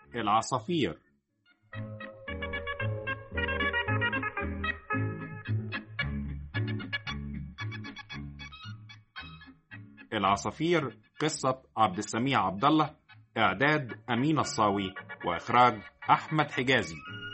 العصافير العصافير قصة عبد السميع عبد الله إعداد أمين الصاوي وإخراج أحمد حجازي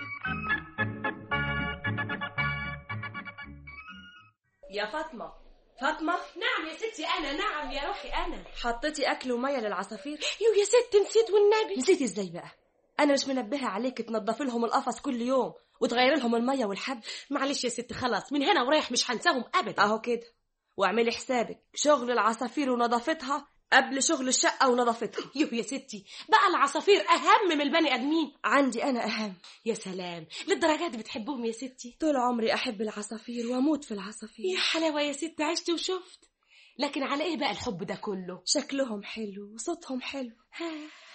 يا فاطمة فاطمة نعم يا ستي أنا نعم يا روحي أنا حطيتي أكل ومية للعصافير يو يا ست نسيت والنبي نسيتي ازاي بقى أنا مش منبهة عليك تنضفي لهم القفص كل يوم وتغيري لهم المية والحب معلش يا ست خلاص من هنا ورايح مش هنساهم أبدا أهو كده واعملي حسابك شغل العصافير ونظافتها قبل شغل الشقة ونظافتها يو يا ستي بقى العصافير أهم من البني آدمين عندي أنا أهم يا سلام للدرجة دي بتحبهم يا ستي طول عمري أحب العصافير وأموت في يا العصافير حلاوة يا ست عشت وشفت لكن على إيه بقى الحب ده كله شكلهم حلو وصوتهم حلو ها.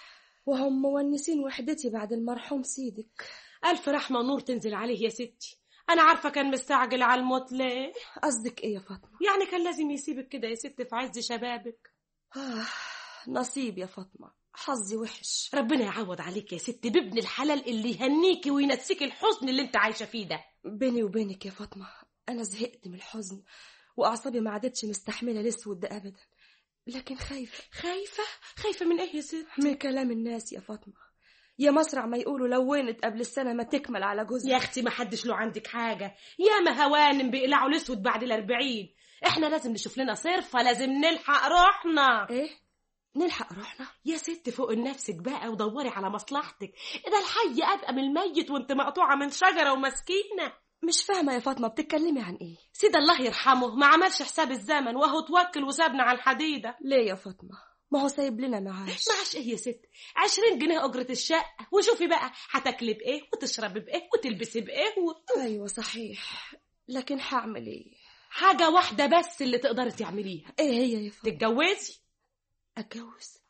وهم مونسين وحدتي بعد المرحوم سيدك ألف رحمة ونور تنزل عليه يا ستي أنا عارفة كان مستعجل على الموت ليه قصدك إيه يا فاطمة يعني كان لازم يسيبك كده يا ست في عز شبابك آه نصيب يا فاطمة حظي وحش ربنا يعوض عليك يا ست بابن الحلال اللي يهنيكي وينسيك الحزن اللي انت عايشة فيه ده بيني وبينك يا فاطمة أنا زهقت من الحزن وأعصابي ما عادتش مستحملة الأسود ده أبدا لكن خايفة خايفة خايفة من ايه يا ست من كلام الناس يا فاطمة يا مسرع ما يقولوا لونت قبل السنة ما تكمل على جوزها يا اختي ما حدش له عندك حاجة يا ما هوانم بيقلعوا الاسود بعد الاربعين احنا لازم نشوف لنا صرفة لازم نلحق روحنا إيه نلحق روحنا يا ست فوق نفسك بقى ودوري على مصلحتك ده الحي ابقى من الميت وانت مقطوعة من شجرة ومسكينة مش فاهمة يا فاطمة بتتكلمي عن إيه سيد الله يرحمه ما عملش حساب الزمن وهو توكل وسابنا على الحديدة ليه يا فاطمة ما هو سايب لنا معاش معاش ايه يا ست عشرين جنيه أجرة الشقة وشوفي بقى هتاكلي بإيه وتشربي بإيه وتلبسي بإيه و... أيوة صحيح لكن هعمل إيه حاجة واحدة بس اللي تقدري تعمليها إيه هي يا فاطمة تتجوزي أتجوز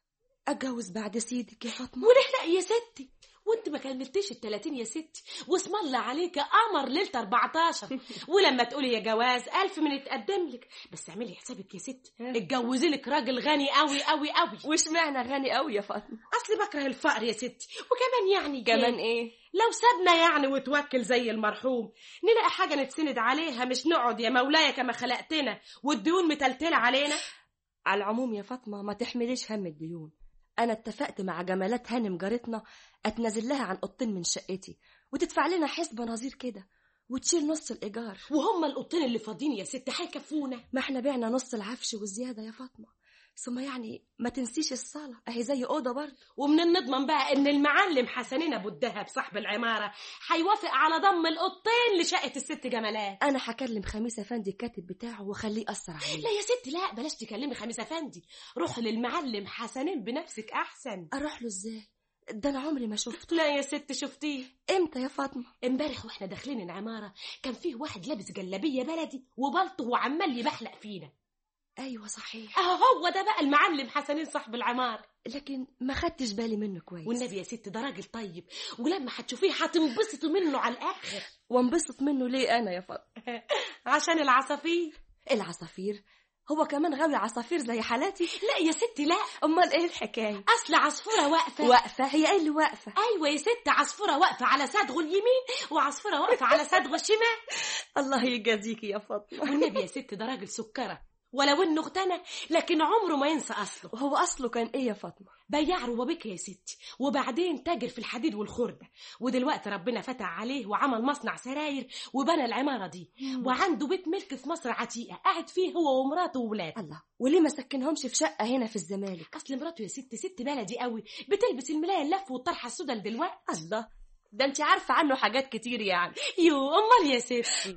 أتجوز بعد سيدك يا فاطمة وليه لا يا ستي وانت ما كملتيش التلاتين يا ستي واسم الله عليك قمر ليلة 14 ولما تقولي يا جواز ألف من يتقدم لك بس اعملي حسابك يا ستي اتجوزي لك راجل غني قوي قوي قوي وش معنى غني قوي يا فاطمة اصل بكره الفقر يا ستي وكمان يعني كمان إيه لو سابنا يعني وتوكل زي المرحوم نلاقي حاجة نتسند عليها مش نقعد يا مولاي كما خلقتنا والديون متلتلة علينا على العموم يا فاطمة ما تحمليش هم الديون أنا اتفقت مع جمالات هانم جارتنا أتنازل لها عن أوضتين من شقتي وتدفع لنا حسبة نظير كده وتشيل نص الإيجار وهم القطين اللي فاضيين يا ست هيكفونا ما احنا بعنا نص العفش والزيادة يا فاطمة ثم يعني ما تنسيش الصالة أهي زي أوضة برضه ومن نضمن بقى ان المعلم حسنين ابو الدهب صاحب العماره هيوافق على ضم القطين لشقه الست جمالات أنا هكلم خميس أفندي الكاتب بتاعه وأخليه يأثر عليه لا يا ست لا بلاش تكلمي خميس افندي روح للمعلم حسنين بنفسك احسن أروح له إزاي ده أنا عمري ما شفته لا يا ست شفتيه إمتى يا فاطمة امبارح واحنا داخلين العماره كان فيه واحد لابس جلابيه بلدي وبلطه وعمال يبحلق فينا أيوة صحيح اهو هو ده بقى المعلم حسنين صاحب العماره لكن ما خدتش بالي منه كويس والنبي يا ست ده راجل طيب ولما هتشوفيه هتنبسطوا منه على الاخر وانبسط منه ليه أنا يا فاطمة عشان العصافير العصافير هو كمان غاوي عصافير زي حالاتي لا يا ستي لا أمال إيه الحكاية اصل عصفوره واقفه واقفة هي إيه اللي واقفة ايوه يا ست عصفوره واقفه على صدغه اليمين وعصفوره واقفه على صدغه الشمال الله يجازيكي يا فاطمة والنبي يا ست ده راجل سكره ولو انه اغتنى لكن عمره ما ينسى اصله وهو أصله كان إيه يا فاطمة بياع روبابيكا يا ستي وبعدين تاجر في الحديد والخردة ودلوقتي ربنا فتح عليه وعمل مصنع سراير وبنى العمارة دي وعنده بيت ملك في مصر عتيقة قاعد فيه هو ومراته وولاده الله وليه ما سكنهمش في شقة هنا في الزمالك اصل مراته يا ست ست بلدي قوي بتلبس الملاية اللف والطرحة السودا دلوقتي الله ده انت عارفة عنه حاجات كتير يعني يو امال يا ستي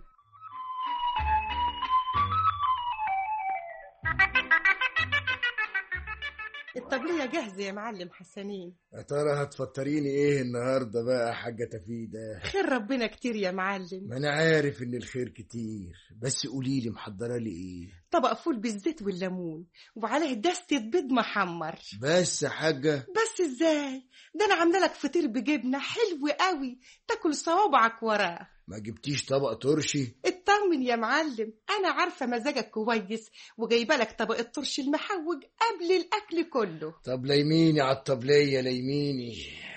الطبلية جاهزة يا معلم حسنين يا ترى هتفطريني ايه النهارده بقى يا حاجه تفيده خير ربنا كتير يا معلم ما انا عارف ان الخير كتير بس قولي لي محضره لي ايه طبق فول بالزيت والليمون وعليه دستة بيض محمر بس يا حاجه بس ازاي ده انا عامله لك فطير بجبنه حلو قوي تاكل صوابعك وراه ما جبتيش طبق ترشي اطمن يا معلم انا عارفه مزاجك كويس وجايبه لك طبق الطرش المحوج قبل الاكل كله طب ليميني على الطبليه ليميني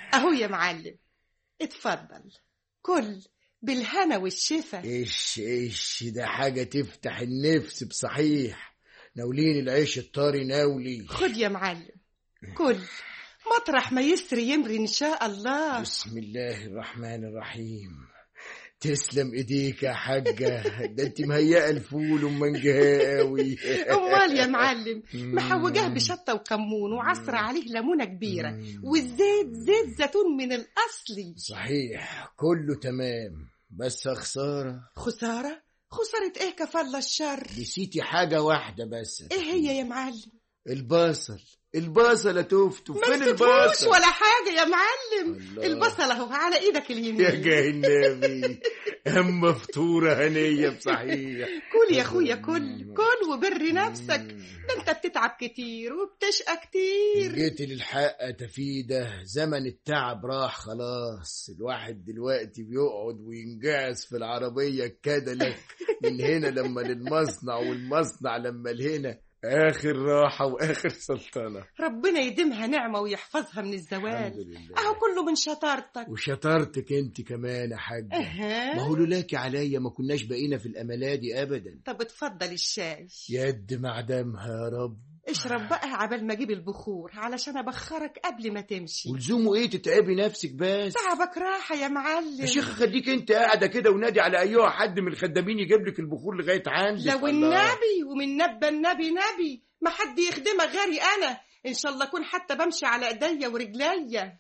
اهو يا معلم اتفضل كل بالهنا والشفا ايش ايش ده حاجة تفتح النفس بصحيح ناولين العيش الطاري ناولي خد يا معلم كل مطرح ما يسري يمري ان شاء الله بسم الله الرحمن الرحيم تسلم ايديك يا حاجة ده انت مهيئة الفول ومنجها قوي امال يا معلم محوجاه بشطه وكمون وعصر عليه ليمونه كبيره والزيت زيت زيتون من الاصلي صحيح كله تمام بس خسارة خساره خساره ايه كفالة الشر نسيتي حاجة واحدة بس ايه هي يا معلم البصل البصل يا توفتو ما فين نسيتهوش البصل ولا حاجه يا معلم الله. البصل اهو على ايدك اليمين يا جاه النبي اما فطورة هنية بصحيح كل يا اخويا كل كل وبر نفسك ده انت بتتعب كتير وبتشقى كتير جيت للحق يا تفيدة زمن التعب راح خلاص الواحد دلوقتي بيقعد وينجعس في العربية الكادلك من هنا لما للمصنع والمصنع لما لهنا آخر راحة وآخر سلطنة ربنا يديمها نعمه ويحفظها من الحمد الزوال لله اهو كله من شطارتك وشطارتك انت كمان يا حاجة ما اها هو لولاكي عليا ما كناش بقينا في الأملات دي أبدا طب اتفضل الشاي يد معدمها يا رب اشرب بقى عبال ما اجيب البخور علشان ابخرك قبل ما تمشي ولزومه ايه تتعبي نفسك بس تعبك راحه يا معلم يا شيخ خليك انت قاعده كده ونادي على ايها حد من الخدامين يجيب لك البخور لغايه عندك لو الله. النبي ومن نبى النبي نبي ما حد يخدمك غيري انا ان شاء الله اكون حتى بمشي على ايديا ورجليا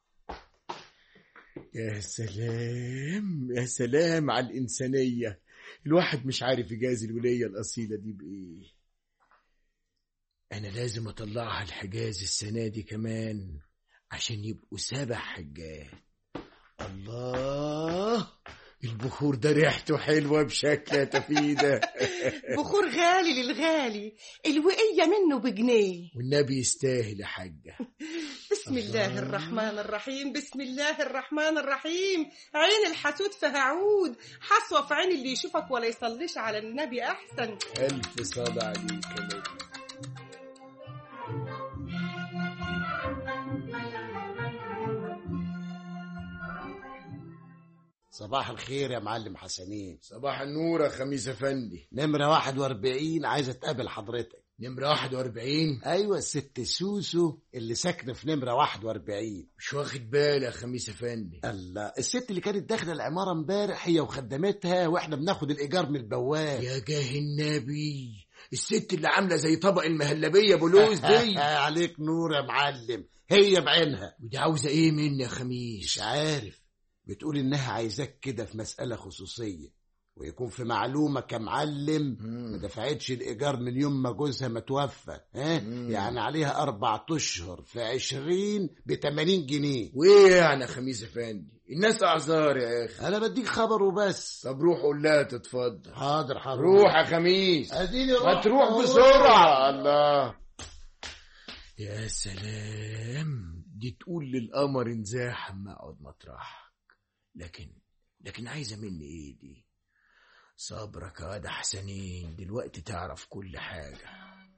يا سلام يا سلام على الإنسانية الواحد مش عارف يجازي الولية الأصيلة دي بإيه أنا لازم أطلعها الحجاز السنة دي كمان عشان يبقوا سبع حجات الله البخور ده ريحته حلوة بشكل يا تفيدة بخور غالي للغالي الوقية منه بجنيه والنبي يستاهل يا حاجة بسم الله الرحمن الرحيم بسم الله الرحمن الرحيم عين الحسود فيها عود حسوة في عين اللي يشوفك ولا يصليش على النبي أحسن ألف صلاة عليك يا نبي صباح الخير يا معلم حسنين صباح النور يا خميس أفندي نمرة 41 عايزة تقابل حضرتك نمرة 41 أيوة الست سوسو اللي ساكنة في نمرة 41 مش واخد بالي يا خميس أفندي الله الست اللي كانت داخلة العمارة امبارح هي وخدمتها واحنا بناخد الإيجار من البواب يا جاه النبي الست اللي عاملة زي طبق المهلبية بلوز دي عليك نور يا معلم هي بعينها ودي عاوزة ايه مني يا مش خميس عارف بتقول إنها عايزاك كده في مسألة خصوصية ويكون في معلومة كمعلم ما مم. دفعتش الإيجار من يوم ما جوزها ما توفى ها مم. يعني عليها أربع أشهر في عشرين بتمانين جنيه وايه يعني يا خميس أفندي الناس أعذار يا أخي أنا بديك خبر وبس طب روح قول لها تتفضل حاضر حاضر روح يا خميس أديني ما رحت تروح أهو. بسرعة الله يا سلام دي تقول للقمر انزاح اما اقعد مطرحك لكن لكن عايزة مني ايه دي صبرك يا واد حسنين دلوقتي تعرف كل حاجة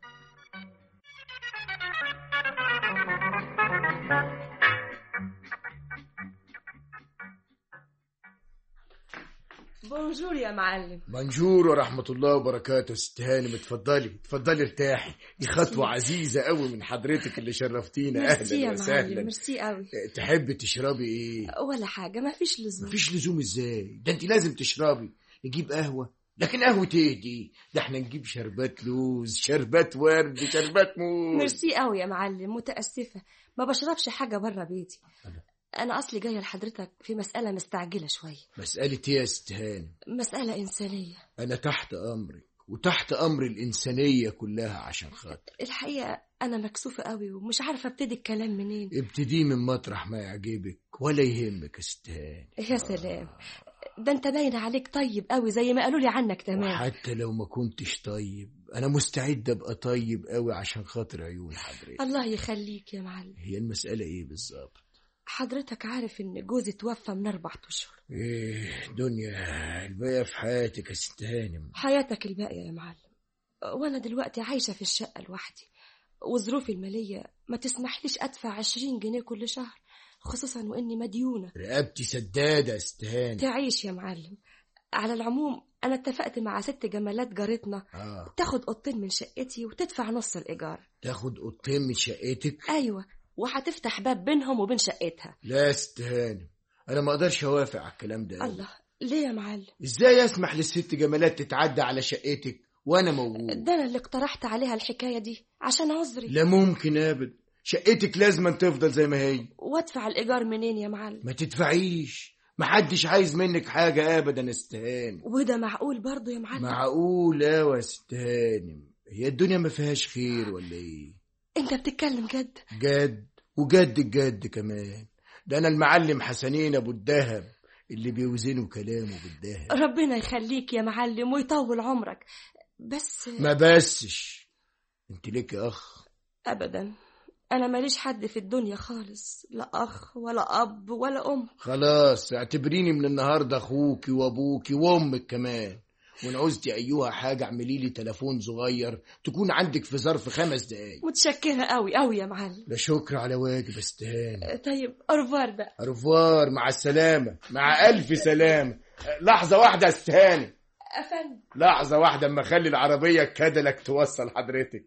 بونجور يا معلم بنجور ورحمة الله وبركاته ست هانم اتفضلي اتفضلي ارتاحي دي خطوة عزيزة قوي من حضرتك اللي شرفتينا ميرسي أهلا يا معلم وسهلا ميرسي قوي تحبي تشربي ايه؟ ولا حاجة ما فيش لزوم مفيش لزوم ازاي ده انت لازم تشربي نجيب قهوة لكن قهوة ايه دي ده احنا نجيب شربات لوز شربات ورد شربات موز ميرسي قوي يا معلم متأسفة ما بشربش حاجة بره بيتي أنا أصلي جاية لحضرتك في مسألة مستعجلة شوية مسألة ايه يا ست هانم مسألة إنسانية انا تحت امرك وتحت امر الانسانية كلها عشان خاطر الحقيقة أنا مكسوفة قوي ومش عارفة أبتدي الكلام منين ابتدي من مطرح ما يعجبك ولا يهمك يا ست هانم يا سلام ده أنت باين عليك طيب قوي زي ما قالوا لي عنك تمام وحتى لو ما كنتش طيب انا مستعد ابقى طيب قوي عشان خاطر عيون حضرتك الله يخليك يا معلم هي المسألة ايه بالظبط حضرتك عارف إن جوزي توفى من أربع أشهر ايه دنيا الباقية في حياتك يا ست هانم حياتك الباقية يا معلم وأنا دلوقتي عايشة في الشقة لوحدي وظروفي المالية ما تسمحليش أدفع عشرين جنيه كل شهر خصوصا واني مديونه رقبتي سدادة استهانة تعيش يا معلم على العموم انا اتفقت مع ست جمالات جارتنا اه تاخد اوضتين من شقتي وتدفع نص الايجار تاخد اوضتين من شقتك ايوه وهتفتح باب بينهم وبين شقتها لا استهانة انا ما اقدرش اوافق على الكلام ده الله ليه يا معلم ازاي اسمح للست جمالات تتعدى على شقتك وانا موجود ده انا اللي اقترحت عليها الحكايه دي عشان عذري لا ممكن ابدا شقتك لازم تفضل زي ما هي وادفع الايجار منين يا معلم ما تدفعيش محدش عايز منك حاجة ابدا استهانة وده معقول برضه يا معلم معقول اوي يا استهانم هي الدنيا ما فيهاش خير ولا ايه انت بتتكلم جد جد وجد الجد كمان ده انا المعلم حسنين ابو الدهب اللي بيوزنوا كلامه بالدهب ربنا يخليك يا معلم ويطول عمرك بس ما بسش انت ليك اخ ابدا انا ماليش حد في الدنيا خالص لا اخ ولا اب ولا ام خلاص اعتبريني من النهارده اخوكي وابوكي وامك كمان وان عوزتي ايها حاجه اعملي لي تليفون صغير تكون عندك في ظرف خمس دقايق متشكره قوي قوي يا معلم لا شكر على واجب استهان طيب أرفار بقى ارفوار مع السلامه مع الف سلامه لحظه واحده يا استهاني افندم لحظه واحده اما اخلي العربيه كادلك توصل حضرتك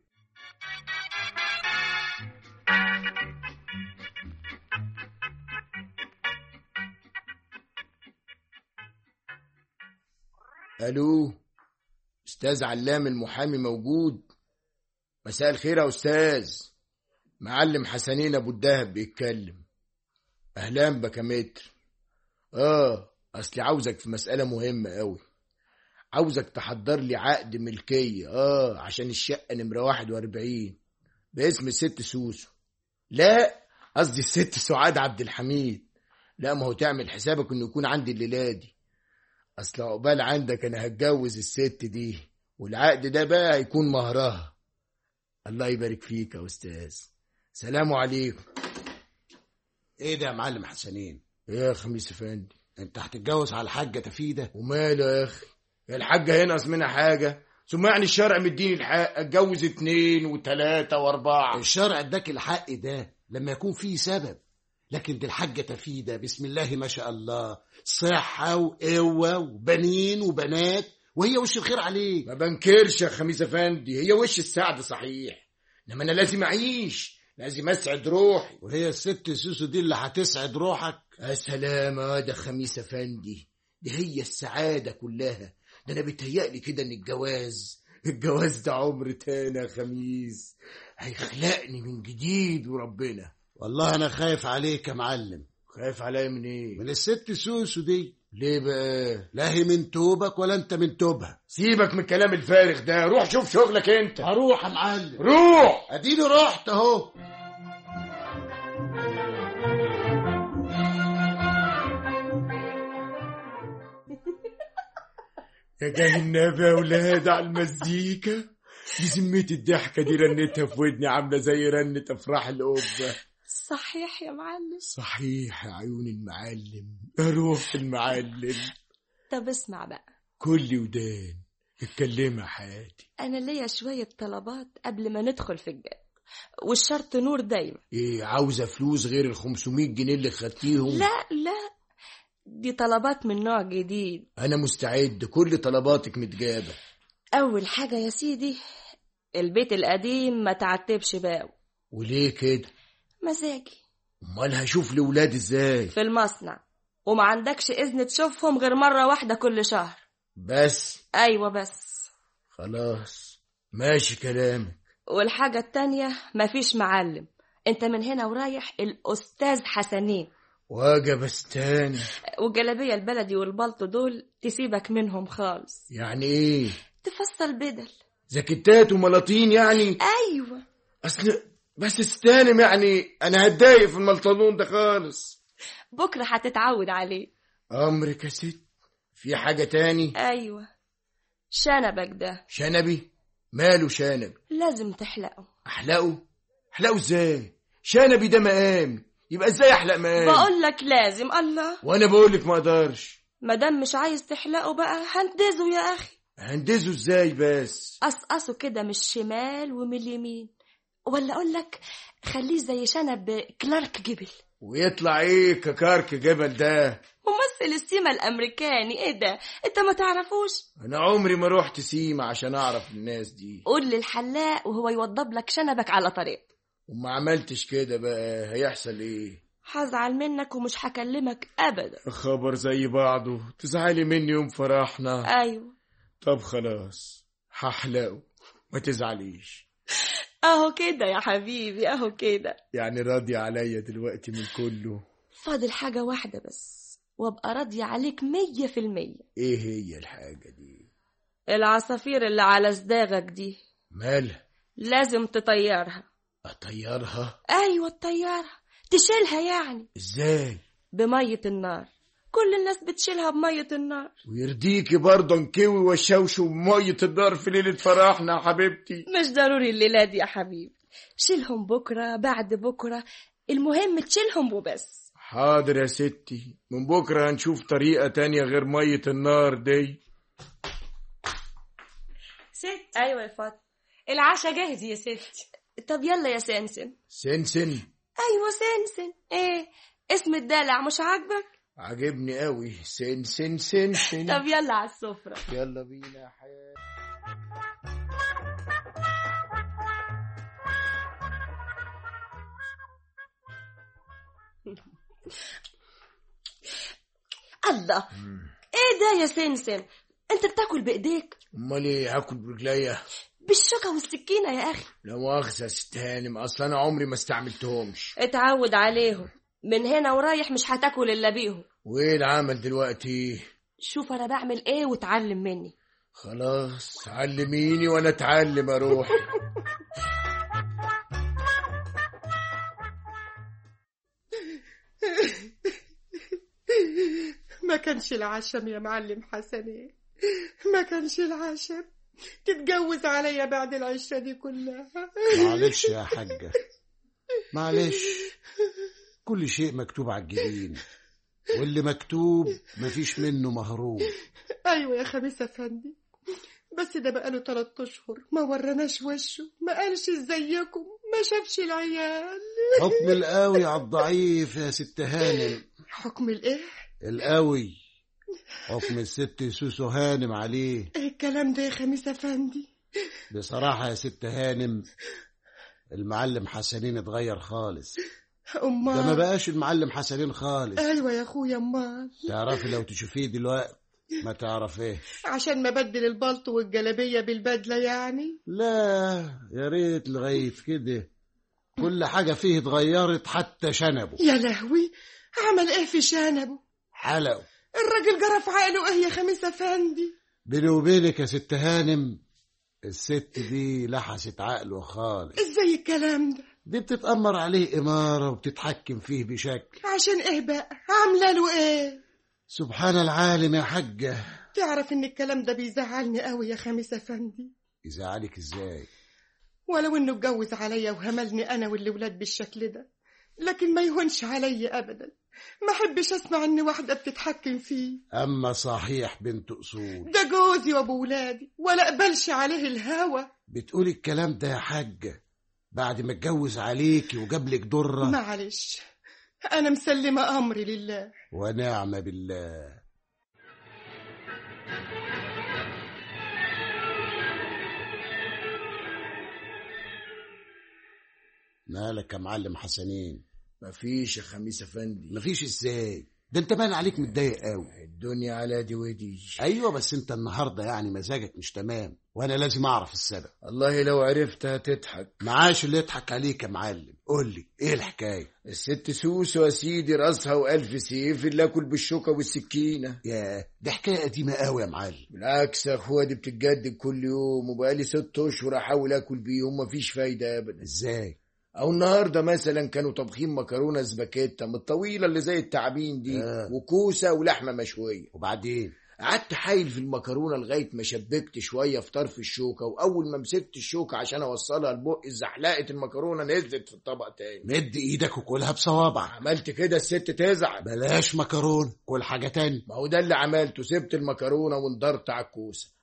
الو استاذ علام المحامي موجود مساء الخير يا استاذ معلم حسنين ابو الدهب بيتكلم اهلا بك يا متر اه اصلي عاوزك في مسألة مهمة قوي عاوزك تحضر لي عقد ملكية اه عشان الشقة نمرة واحد واربعين باسم الست سوسو لا قصدي الست سعاد عبد الحميد لا ما هو تعمل حسابك انه يكون عندي الليلة دي اصل عقبال عندك انا هتجوز الست دي والعقد ده بقى هيكون مهرها الله يبارك فيك يا استاذ سلام عليكم ايه ده يا معلم حسنين يا خميس افندي انت هتتجوز على الحاجه تفيده وماله يا اخي يا الحاجة هنا منها حاجة ثم يعني الشرع مديني الحق اتجوز اتنين وتلاتة واربعة الشرع اداك الحق ده لما يكون فيه سبب لكن دي الحاجة تفيدة بسم الله ما شاء الله صحة وقوة وبنين وبنات وهي وش الخير عليك ما بنكرش يا خميس افندي هي وش السعد صحيح انما انا لازم اعيش لازم اسعد روحي وهي الست سوسو دي اللي هتسعد روحك يا سلام يا ده خميس افندي دي هي السعادة كلها ده انا بيتهيألي كده ان الجواز الجواز ده عمر تاني يا خميس هيخلقني من جديد وربنا والله انا خايف عليك يا معلم خايف عليا من ايه من الست سوسو دي ليه بقى لا هي من توبك ولا انت من توبها سيبك من الكلام الفارغ ده روح شوف شغلك انت هروح يا معلم روح اديني رحت اهو يا جاه النبي يا ولاد على المزيكا بذمتي الضحكة دي رنتها في ودني عاملة زي رنة أفراح القبة صحيح يا معلم صحيح يا عيون المعلم يا روح المعلم طب اسمع بقى كل ودان اتكلمي يا حياتي انا ليا شويه طلبات قبل ما ندخل في الجد والشرط نور دايما ايه عاوزة فلوس غير ال 500 جنيه اللي خدتيهم لا لا دي طلبات من نوع جديد أنا مستعد كل طلباتك متجابة اول حاجه يا سيدي البيت القديم ما تعتبش بقى وليه كده مزاجي امال هشوف لولاد ازاي في المصنع وما عندكش اذن تشوفهم غير مره واحده كل شهر بس ايوه بس خلاص ماشي كلامك والحاجه التانية مفيش معلم انت من هنا ورايح الاستاذ حسنين وجب استاني والجلابيه البلدي والبلطو دول تسيبك منهم خالص يعني ايه تفصل بدل زكتات وملاطين يعني ايوه اصل بس استانم يعني انا هتضايق في الملطلون ده خالص بكره هتتعود عليه امرك يا ست في حاجة تاني ايوه شنبك ده شنبي ماله شنبي لازم تحلقه احلقه احلقه ازاي شنبي ده مقام يبقى ازاي احلق مقام بقول لك لازم الله وانا بقولك ما اقدرش مادام مش عايز تحلقه بقى هندزه يا اخي هندزه ازاي بس قصقصه كده من الشمال ومن اليمين ولا اقول لك خليه زي شنب كلارك جبل ويطلع ايه ككارك جبل ده ممثل السيما الامريكاني ايه ده انت ما تعرفوش انا عمري ما رحت سيما عشان اعرف الناس دي قول للحلاق وهو يوضب لك شنبك على طريق وما عملتش كده بقى هيحصل ايه هزعل منك ومش هكلمك ابدا خبر زي بعضه تزعلي مني يوم فرحنا ايوه طب خلاص هحلقه ما تزعليش اهو كده يا حبيبي اهو كده يعني راضية عليا دلوقتي من كله فاضل حاجة واحدة بس وابقى راضية عليك مية في المية ايه هي الحاجة دي العصافير اللي على صداغك دي مالها لازم تطيرها اطيرها ايوه تطيرها تشيلها يعني ازاي بمية النار كل الناس بتشيلها بمية النار ويرضيكي برضه نكوي وشوشو بمية النار في ليلة فرحنا يا حبيبتي مش ضروري الليلة دي يا حبيبي شيلهم بكرة بعد بكرة المهم تشيلهم وبس حاضر يا ستي من بكرة هنشوف طريقة تانية غير مية النار دي ست ايوه يا فاطمة العشاء جاهز يا ست طب يلا يا سنسن سنسن ايوه سنسن ايه اسم الدلع مش عاجبك عجبني قوي سنسن سنسن طب يلا على السفرة يلا بينا يا حياتي الله ايه ده يا سنسن انت بتاكل بايديك امال ايه هاكل برجليا بالشوكة والسكينة يا اخي لا مؤاخذة يا ست هانم اصل انا عمري ما استعملتهمش اتعود عليهم من هنا ورايح مش هتاكل الا بيهم وايه العمل دلوقتي شوف انا بعمل ايه وتعلم مني خلاص علميني وانا اتعلم اروح ما كانش العشم يا معلم حسنين ما كانش العشم تتجوز عليا بعد العشرة دي كلها معلش يا حاجة معلش كل شيء مكتوب على الجبين واللي مكتوب مفيش منه مهروب ايوه يا خميس افندي بس ده بقاله تلات اشهر ما وراناش وشه ما قالش ازيكم ما شافش العيال حكم القوي على الضعيف يا ست هانم حكم الايه القوي حكم الست سوسو هانم عليه ايه الكلام ده يا خميس افندي بصراحة يا ست هانم المعلم حسنين اتغير خالص ده ما امال بقاش المعلم حسنين خالص ايوه يا اخويا امال تعرفي لو تشوفيه دلوقتي ما تعرفيه عشان ما بدل البلطو والجلابيه بالبدله يعني لا يا ريت لغاية كده كل حاجة فيه اتغيرت حتى شنبه يا لهوي عمل ايه في شنبه حلقه الراجل جرى في عقله ايه يا خميس افندي بيني وبينك يا ست هانم الست دي لحست عقله خالص ازاي الكلام ده دي بتتأمر عليه إمارة وبتتحكم فيه بشكل عشان ايه بقى عامله له ايه سبحان العالم يا حجة تعرف ان الكلام ده بيزعلني قوي يا خميس افندي يزعلك ازاي ولو انه اتجوز عليا وهملني انا والولاد بالشكل ده لكن ما يهونش عليا ابدا ما احبش اسمع ان واحده بتتحكم فيه أما صحيح بنت أصول ده جوزي وابو ولادي ولا اقبلش عليه الهوى بتقولي الكلام ده يا حجة بعد ما اتجوز عليكي وجابلك ضرة معلش انا مسلمه امري لله ونعم بالله مالك يا معلم حسنين مفيش يا خميس افندي مفيش ازاي ده انت باين عليك متضايق قوي الدنيا على دي ودي ايوه بس انت النهارده يعني مزاجك مش تمام وانا لازم اعرف السبب والله لو عرفت هتضحك معاش اللي يضحك عليك يا معلم قول لي ايه الحكايه الست سوسو يا سيدي راسها والف سيف اللي اكل بالشوكه والسكينه يا دي حكايه قديمه قوي يا معلم بالعكس يا اخويا دي بتتجدد كل يوم وبقالي ست اشهر احاول اكل بيهم مفيش فايده ابدا ازاي او النهارده مثلا كانوا طابخين مكرونه سباكيتا من الطويله اللي زي التعابين دي آه. وكوسه ولحمه مشويه وبعدين قعدت حايل في المكرونه لغايه ما شبكت شويه في طرف الشوكه واول ما مسكت الشوكه عشان اوصلها لبق زحلقت المكرونه نزلت في الطبق تاني مد ايدك وكلها بصوابع عملت كده الست تزعل بلاش مكرون كل حاجه تاني ما هو ده اللي عملته سبت المكرونه وندرت على الكوسه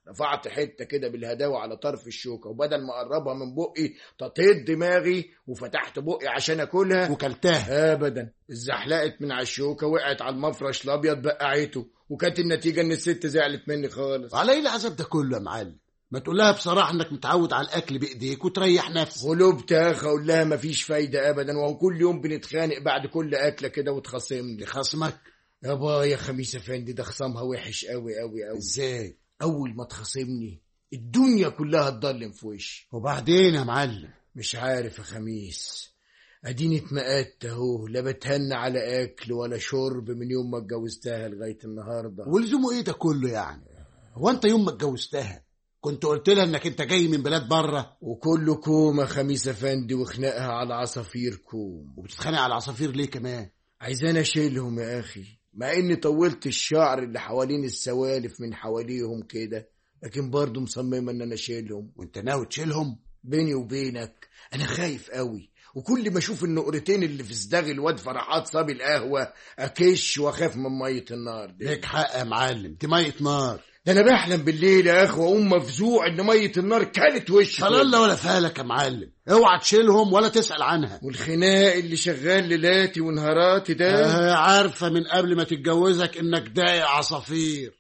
رفعت حته كده بالهداوه على طرف الشوكه وبدل ما اقربها من بقي ططيت دماغي وفتحت بقي عشان اكلها وكلتها ابدا اتزحلقت من على الشوكه وقعت على المفرش الابيض بقعته وكانت النتيجه ان الست زعلت مني خالص على ايه العذاب ده كله يا معلم ما تقول لها بصراحه انك متعود على الاكل بايديك وتريح نفسك غلبت يا اخ اقول لها مفيش فايده ابدا وهو كل يوم بنتخانق بعد كل اكله كده وتخاصمني خصمك يابا يا خميس افندي ده خصامها وحش قوي قوي قوي ازاي اول ما تخاصمني الدنيا كلها تضلم في وشي وبعدين يا معلم مش عارف يا خميس اديني اتمقدت اهو لا بتهنى على اكل ولا شرب من يوم ما اتجوزتها لغايه النهارده ولزومه ايه ده كله يعني هو انت يوم ما اتجوزتها كنت قلت لها انك انت جاي من بلاد بره وكله كوم يا خميس افندي وخناقها على عصافير كوم وبتتخانق على العصافير ليه كمان عايزاني اشيلهم يا اخي مع اني طولت الشعر اللي حوالين السوالف من حواليهم كده لكن برضه مصممه ان انا اشيلهم وانت ناوي تشيلهم بيني وبينك انا خايف قوي وكل ما اشوف النقرتين اللي في صداغ الواد فرحات صبي القهوه اكش واخاف من ميه النار دي ليك حق يا معلم دي ميه نار ده انا بحلم بالليل يا اخي واقوم مفزوع ان ميه النار كلت وشي فلا ولا فالك يا معلم اوعى تشيلهم ولا تسأل عنها والخناق اللي شغال ليلاتي ونهاراتي ده آه عارفة من قبل ما تتجوزك انك دايق عصافير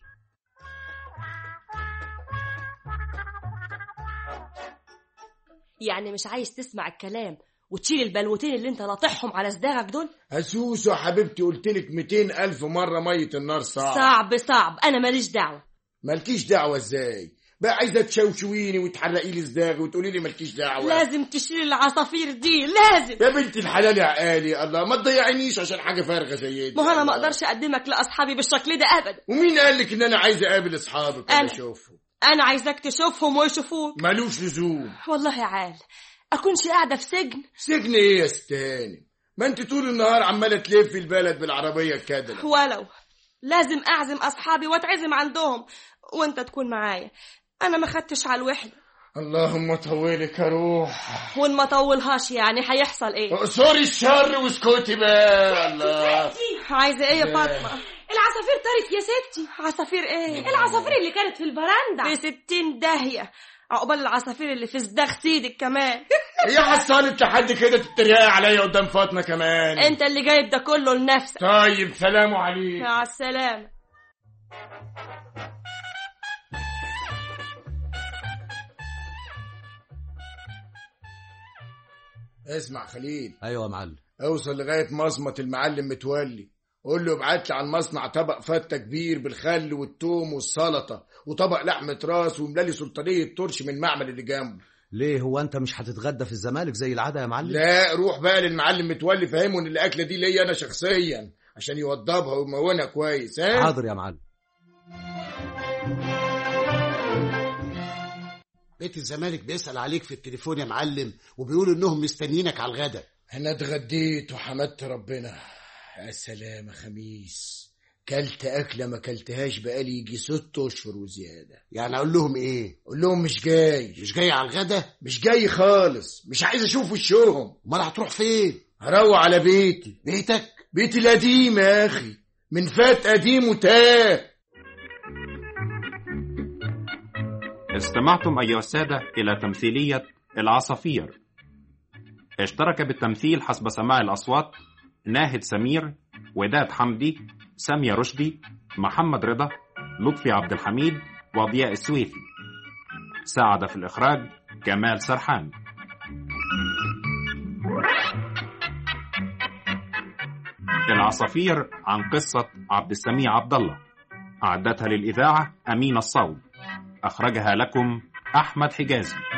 يعني مش عايز تسمع الكلام وتشيل البلوتين اللي انت لاطحهم على صداغك دول هسوسو حبيبتي قلت لك 200 الف مره ميه النار صعب صعب صعب انا ماليش دعوه مالكيش دعوه ازاي بقى عايزه تشوشويني وتحرقي لي صداغي وتقولي لي مالكيش دعوه لازم تشيل العصافير دي لازم يا بنت الحلال يا عقالي الله ما تضيعنيش عشان حاجه فارغه زي دي ما هو انا ما الله. اقدرش اقدمك لاصحابي بالشكل ده ابدا ومين قال لك ان انا عايز اقابل اصحابك أنا. ولا اشوفهم انا عايزاك تشوفهم ويشوفوك مالوش لزوم والله يا عال اكونش قاعده في سجن سجن ايه يا ستاني ما انت طول النهار عماله تلف البلد بالعربيه الكادله ولو لازم اعزم اصحابي واتعزم عندهم وانت تكون معايا انا ما خدتش على الوحده اللهم طولك يا روح وان ما طولهاش يعني هيحصل ايه سوري الشر واسكتي بقى الله عايزه ايه يا فاطمه العصافير طارت يا ستي عصافير ايه العصافير اللي كانت في البرندة في ستين داهيه عقبال العصافير اللي في صداغ سيدك كمان هي حصلت لحد كده تتريقي عليا قدام فاطمه كمان انت اللي جايب ده كله لنفسك طيب سلام عليك مع السلامه اسمع خليل ايوه يا معلم اوصل لغايه مصمت المعلم متولي قول له ابعت لي على المصنع طبق فته كبير بالخل والثوم والسلطه وطبق لحمه راس وملالي سلطانيه ترش من المعمل اللي جنبه ليه هو انت مش هتتغدى في الزمالك زي العاده يا معلم لا روح بقى للمعلم متولي فهمه ان الاكله دي ليا انا شخصيا عشان يوضبها ويمونها كويس ها حاضر يا معلم بيت الزمالك بيسأل عليك في التليفون يا معلم وبيقولوا انهم مستنيينك على الغدا انا اتغديت وحمدت ربنا يا سلام يا خميس كلت اكله ما كلتهاش بقالي يجي ست اشهر وزياده يعني اقول لهم ايه قول لهم مش جاي مش جاي على الغدا مش جاي خالص مش عايز اشوف وشهم امال هتروح فين هروح على بيتي بيتك بيتي القديم يا اخي من فات قديم وتاه استمعتم أيها السادة إلى تمثيلية العصافير اشترك بالتمثيل حسب سماع الأصوات ناهد سمير وداد حمدي سامية رشدي محمد رضا لطفي عبد الحميد وضياء السويفي ساعد في الإخراج كمال سرحان العصافير عن قصة عبد السميع عبد الله أعدتها للإذاعة أمين الصوت أخرجها لكم أحمد حجازي